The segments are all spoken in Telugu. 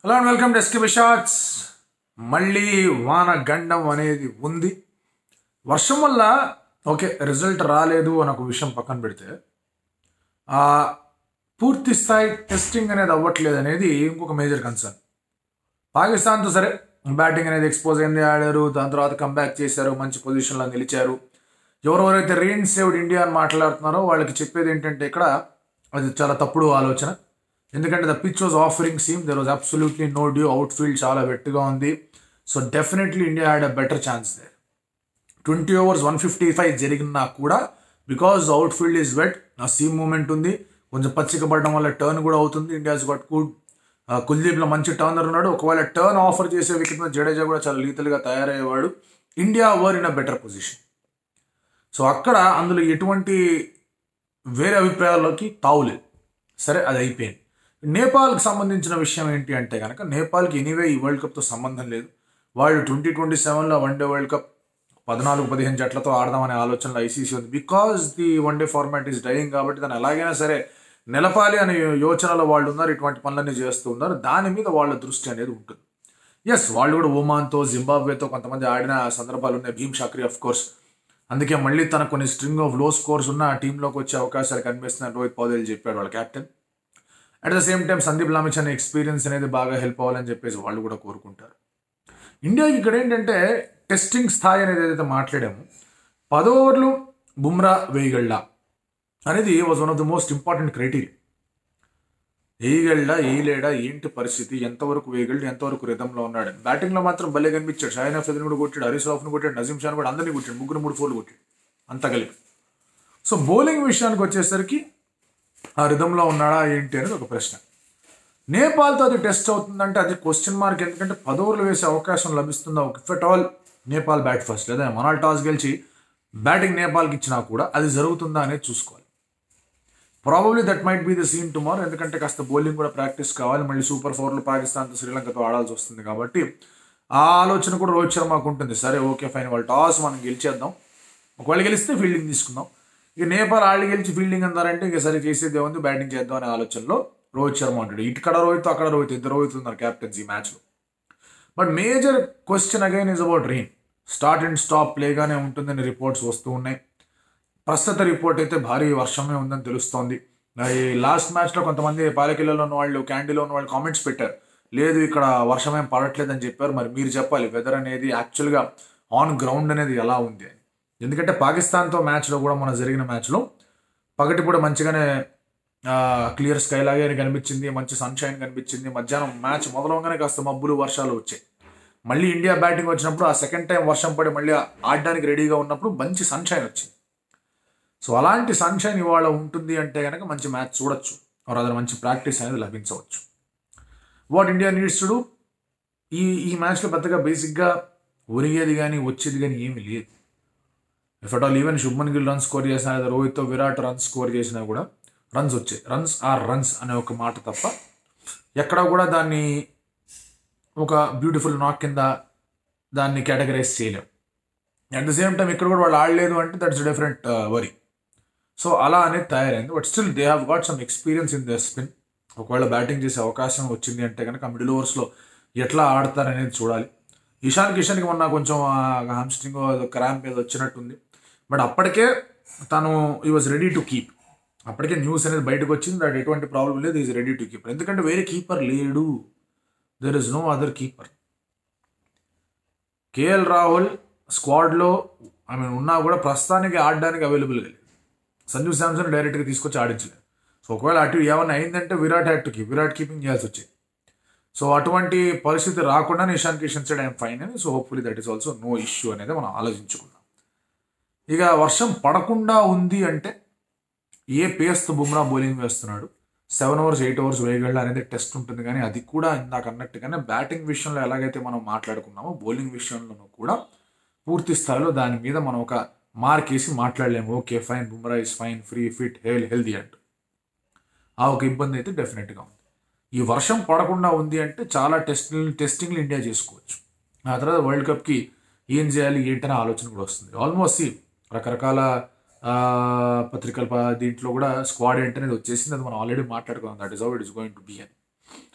hello and welcome to SK shorts మళ్ళీ వాన గండం అనేది ఉంది వర్షం వల్ల ఓకే రిజల్ట్ రాలేదు అని ఒక విషయం పక్కన పెడితే ఆ పూర్తి స్థాయి టెస్టింగ్ అనేది అవ్వట్లేదు అనేది ఇంకొక మేజర్ కన్సర్న్ పాకిస్తాన్తో సరే బ్యాటింగ్ అనేది ఎక్స్పోజ్ అయింది ఆడారు దాని తర్వాత కంబ్యాక్ చేశారు మంచి పొజిషన్లో నిలిచారు ఎవరెవరైతే రెయిన్ సేవ్డ్ ఇండియా అని మాట్లాడుతున్నారో వాళ్ళకి చెప్పేది ఏంటంటే ఇక్కడ అది చాలా తప్పుడు ఆలోచన ఎందుకంటే the pitch was offering seam there was absolutely no dew outfield చాలా వెట్గా ఉంది so definitely India had a better chance there twenty overs one fifty five జరిగినా కూడా because outfield is wet ఆ సీమ్ మూమెంట్ ఉంది కొంచెం పచ్చిక పడడం వల్ల టర్న్ కూడా అవుతుంది ఇండియాస్ గట్ గుడ్ కుల్దీప్లో మంచి టర్నర్ ఉన్నాడు ఒకవేళ టర్న్ ఆఫర్ చేసే వికెట్ మీద జడేజా కూడా చాలా లీతల్గా తయారయ్యేవాడు India were in a better position so అక్కడ అందులో ఎటువంటి వేరే అభిప్రాయాల్లోకి తావులేదు సరే అది అయిపోయింది నేపాల్కి సంబంధించిన విషయం ఏంటి అంటే కనుక నేపాల్కి ఎనీవే ఈ వరల్డ్ కప్తో సంబంధం లేదు వాళ్ళు ట్వంటీ ట్వంటీ సెవెన్లో వన్డే వరల్డ్ కప్ పద్నాలుగు పదిహేను జట్లతో ఆడదామనే ఆలోచనలో ఐసీసీ ఉంది because the one day format is dying కాబట్టి దాన్ని ఎలాగైనా సరే నిలపాలి అనే యోచనలో వాళ్ళు ఉన్నారు ఇటువంటి పనులన్నీ చేస్తూ ఉన్నారు దాని మీద వాళ్ళ దృష్టి అనేది ఉంటుంది ఎస్ వాళ్ళు కూడా ఒమాన్తో జింబాబ్వేతో కొంతమంది ఆడిన సందర్భాలు ఉన్నాయి భీమ్ షాక్రి ఆఫ్ కోర్స్ అందుకే మళ్ళీ తన కొన్ని స్ట్రింగ్ ఆఫ్ లో స్కోర్స్ ఉన్న టీంలోకి వచ్చే అవకాశాలు కనిపిస్తున్నాయి రోహిత్ పౌదేల్ చెప్పాడు వాళ్ళ captain at the same time Sandeep Lamichhane అనే ఎక్స్పీరియన్స్ అనేది బాగా హెల్ప్ అవ్వాలని చెప్పేసి వాళ్ళు కూడా కోరుకుంటారు ఇండియాకి ఇక్కడ ఏంటంటే టెస్టింగ్ స్థాయి అనేది ఏదైతే మాట్లాడామో పదో ఓవర్లు బుమ్రా వేయగళ్ళ అనేది was one of the most important criteria వేయగళ్ళ వేయలేడా ఏంటి పరిస్థితి ఎంతవరకు వేయగలడు ఎంతవరకు రిధంలో ఉన్నాడు బ్యాటింగ్లో మాత్రం భలే కనిపించాడు షాయిన్ అఫ్రీదిని కూడా కొట్టాడు హరీష్ రాఫ్ని కొట్టాడు నజీం షాన్ కూడా అందరినీ కొట్టాడు ముగ్గురు మూడు ఫోర్లు కొట్టాడు అంత కలిపి సో బౌలింగ్ విషయానికి వచ్చేసరికి ఆ రిధంలో ఉన్నాడా ఏంటి అనేది ఒక ప్రశ్న నేపాల్తో అది టెస్ట్ అవుతుందంటే అది క్వశ్చన్ మార్క్ ఎందుకంటే పదోవర్లు వేసే అవకాశం లభిస్తుందా if at all Nepal bat first లేదా మనాల్ టాస్ గెలిచి బ్యాటింగ్ నేపాల్కి ఇచ్చినా కూడా అది జరుగుతుందా అనేది చూసుకోవాలి probably that might be the scene tomorrow ఎందుకంటే కాస్త బౌలింగ్ కూడా ప్రాక్టీస్ కావాలి మళ్ళీ సూపర్ ఫోర్లో పాకిస్తాన్తో శ్రీలంకతో ఆడాల్సి వస్తుంది కాబట్టి ఆ ఆలోచన కూడా రోహిత్ శర్మకు ఉంటుంది సరే ఓకే ఫైన్ వాళ్ళు టాస్ మనం గెలిచేద్దాం ఒకవేళ గెలిస్తే ఫీల్డింగ్ తీసుకుందాం ఇక నేపాల్ ఆళ్ళు గెలిచి ఫీల్డింగ్ అందారంటే ఇక సరే చేసేది ఏముంది బ్యాటింగ్ చేద్దాం అనే ఆలోచనలో రోహిత్ శర్మ ఉంటాడు ఇక్కడ రోహిత్ అక్కడ రోహిత్ ఇద్దరు రోహిత్ ఉన్నారు క్యాప్టెన్స్ ఈ మ్యాచ్లో but major question again is about rain start and stop ప్లేగానే ఉంటుందని రిపోర్ట్స్ వస్తూ ఉన్నాయి ప్రస్తుత రిపోర్ట్ అయితే భారీ వర్షమే ఉందని తెలుస్తోంది ఈ లాస్ట్ మ్యాచ్లో కొంతమంది పాలకిల్లలో ఉన్న వాళ్ళు క్యాండీలో ఉన్న వాళ్ళు కామెంట్స్ పెట్టారు లేదు ఇక్కడ వర్షం ఏం పడట్లేదని చెప్పారు మరి మీరు చెప్పాలి వెదర్ అనేది యాక్చువల్గా ఆన్ గ్రౌండ్ అనేది ఎలా ఉంది అని ఎందుకంటే పాకిస్తాన్తో మ్యాచ్లో కూడా మన జరిగిన మ్యాచ్లో పగటి కూడా మంచిగానే క్లియర్ స్కై లాగే కనిపించింది మంచి సన్షైన్ కనిపించింది మధ్యాహ్నం మ్యాచ్ మొదలవగానే కాస్త మబ్బులు వర్షాలు వచ్చాయి మళ్ళీ ఇండియా బ్యాటింగ్ వచ్చినప్పుడు ఆ సెకండ్ టైం వర్షం పడి మళ్ళీ ఆడడానికి రెడీగా ఉన్నప్పుడు మంచి సన్షైన్ వచ్చింది సో అలాంటి సన్షైన్ ఇవాళ ఉంటుంది అంటే కనుక మంచి మ్యాచ్ చూడొచ్చు ఆర్ అదర్ మంచి ప్రాక్టీస్ అనేది లభించవచ్చు వాట్ ఇండియా నీడ్స్ టు ఈ ఈ మ్యాచ్లో పెద్దగా బేసిక్గా ఒరిగేది కానీ వచ్చేది కానీ ఏమీ లేదు if at all even Shubman Gill run score చేసినా లేదా రోహిత్తో విరాట్ రన్ స్కోర్ చేసినా కూడా రన్స్ వచ్చాయి రన్స్ ఆర్ రన్స్ అనే ఒక మాట తప్ప ఎక్కడ కూడా దాన్ని ఒక బ్యూటిఫుల్ నాక్ కింద దాన్ని కేటగరైజ్ చేయలేం అట్ ద సేమ్ టైం ఇక్కడ కూడా వాళ్ళు ఆడలేదు అంటే దట్స్ డిఫరెంట్ వరీ సో అలా అనేది తయారైంది but still they have got some experience in the spin ఒకవేళ బ్యాటింగ్ చేసే అవకాశం వచ్చింది అంటే కనుక మిడిల్ ఓవర్స్లో ఎట్లా ఆడతారనేది చూడాలి ఇషాన్ కిషన్కి మొన్న కొంచెం హామ్స్ట్రింగ్ క్రాంప్ మీద వచ్చినట్టుంది బట్ అప్పటికే తను ఈ వాజ్ రెడీ టు కీప్ అప్పటికే న్యూస్ అనేది బయటకు వచ్చింది దట్ ఎటువంటి ప్రాబ్లం లేదు ఈజ్ రెడీ టు కీపర్ ఎందుకంటే వేరే కీపర్ లేడు there is no other keeper KL Rahul స్క్వాడ్లో ఐ మీన్ ఉన్నా కూడా ప్రస్తుతానికి ఆడడానికి అవైలబుల్గా లేదు సంజు శాంసన్ డైరెక్ట్గా తీసుకొచ్చి ఆడించలేదు సో ఒకవేళ అటు ఏమైనా అయిందంటే Virat had to keep Virat keeping చేయాల్సి వచ్చేది సో అటువంటి పరిస్థితి రాకుండా నిషాన్ కిషన్ సైడ్ ఐఎమ్ ఫైన్ అని so hopefully that is also no issue అనేది మనం ఆలోచించుకుందాం ఇక వర్షం పడకుండా ఉంది అంటే ఏ పేస్తో బుమ్రా బౌలింగ్ వేస్తున్నాడు సెవెన్ అవర్స్ ఎయిట్ అవర్స్ వేయగలడు అనేది టెస్ట్ ఉంటుంది కానీ అది కూడా ఇందాక అన్నట్టుగానే బ్యాటింగ్ విషయంలో ఎలాగైతే మనం మాట్లాడుకున్నామో బౌలింగ్ విషయంలోనూ కూడా పూర్తి స్థాయిలో దాని మీద మనం ఒక మార్క్ వేసి మాట్లాడలేము okay fine Bumrah is fine free fit హెల్ హెల్దీ అంటూ ఆ ఒక ఇబ్బంది అయితే డెఫినెట్గా ఉంది ఈ వర్షం పడకుండా ఉంది అంటే చాలా టెస్ట్ టెస్టింగ్లు ఇండియా చేసుకోవచ్చు ఆ తర్వాత వరల్డ్ కప్కి ఏం చేయాలి ఏంటనే ఆలోచన కూడా వస్తుంది ఆల్మోస్ట్ రకరకాల పత్రికల దీంట్లో కూడా స్క్వాడ్ ఏంటనేది వచ్చేసింది అది మనం ఆల్రెడీ మాట్లాడుకున్నాం that is how it is going to be అని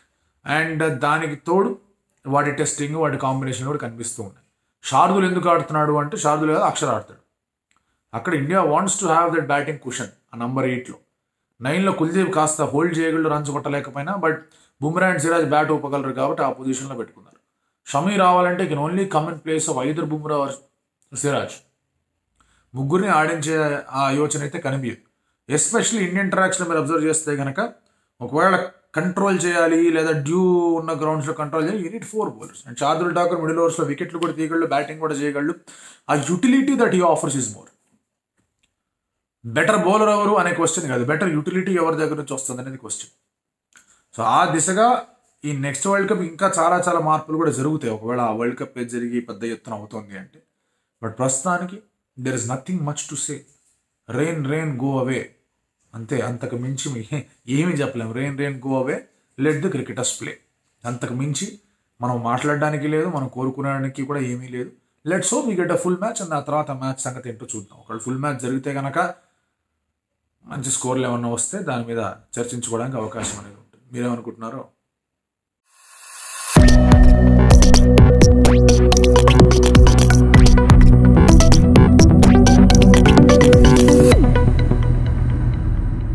అండ్ దానికి తోడు వాటి టెస్టింగ్ వాటి కాంబినేషన్ కూడా కనిపిస్తూ ఉన్నాయి శార్దులు ఎందుకు ఆడుతున్నాడు అంటే శార్దులు కాదు అక్షర్ ఆడతాడు అక్కడ India wants to have that batting cushion ఆ నంబర్ ఎయిట్లో నైన్లో కుల్దీప్ కాస్త హోల్డ్ చేయగలరు రన్స్ కొట్టలేకపోయినా but Bumrah and Siraj bat ఊపగలరు కాబట్టి ఆ పొజిషన్లో పెట్టుకున్నారు షమీ రావాలంటే can only come in place of either Bumrah or Siraj ముగ్గురిని ఆడించే ఆ యోచన అయితే కనిపించదు ఎస్పెషల్లీ ఇండియన్ ట్రాక్స్లో మీరు అబ్జర్వ్ చేస్తే కనుక ఒకవేళ కంట్రోల్ చేయాలి లేదా డ్యూ ఉన్న గ్రౌండ్స్లో కంట్రోల్ చేయాలి unit four bowlers and Shardul Thakur middle ఓవర్స్లో వికెట్లు కూడా తీయగలడు బ్యాటింగ్ కూడా చేయగలడు ఆ utility that he offers is more better bowler ఎవరు అనే క్వశ్చన్ కాదు బెటర్ యూటిలిటీ ఎవరి దగ్గర నుంచి వస్తుంది అనేది క్వశ్చన్ సో ఆ దిశగా ఈ నెక్స్ట్ వరల్డ్ కప్ ఇంకా చాలా చాలా మార్పులు కూడా జరుగుతాయి ఒకవేళ ఆ వరల్డ్ కప్ జరిగి పెద్ద ఎత్తున అవుతుంది అంటే బట్ ప్రస్తుతానికి there is nothing much to say rain rain go away అంతే అంతకు మించి మీ- ఏమీ చెప్పలేము rain rain go away let the cricketers play అంతకు మించి మనం మాట్లాడడానికి లేదు మనం కోరుకునేడానికి కూడా ఏమీ లేదు let's hope we get a full match and ఆ తర్వాత మ్యాచ్ సంగతి ఏంటో చూద్దాం ఒకవేళ ఫుల్ మ్యాచ్ జరిగితే కనుక మంచి స్కోర్లు ఏమన్నా వస్తే దాని మీద చర్చించుకోవడానికి అవకాశం అనేది ఉంటుంది మీరేమనుకుంటున్నారో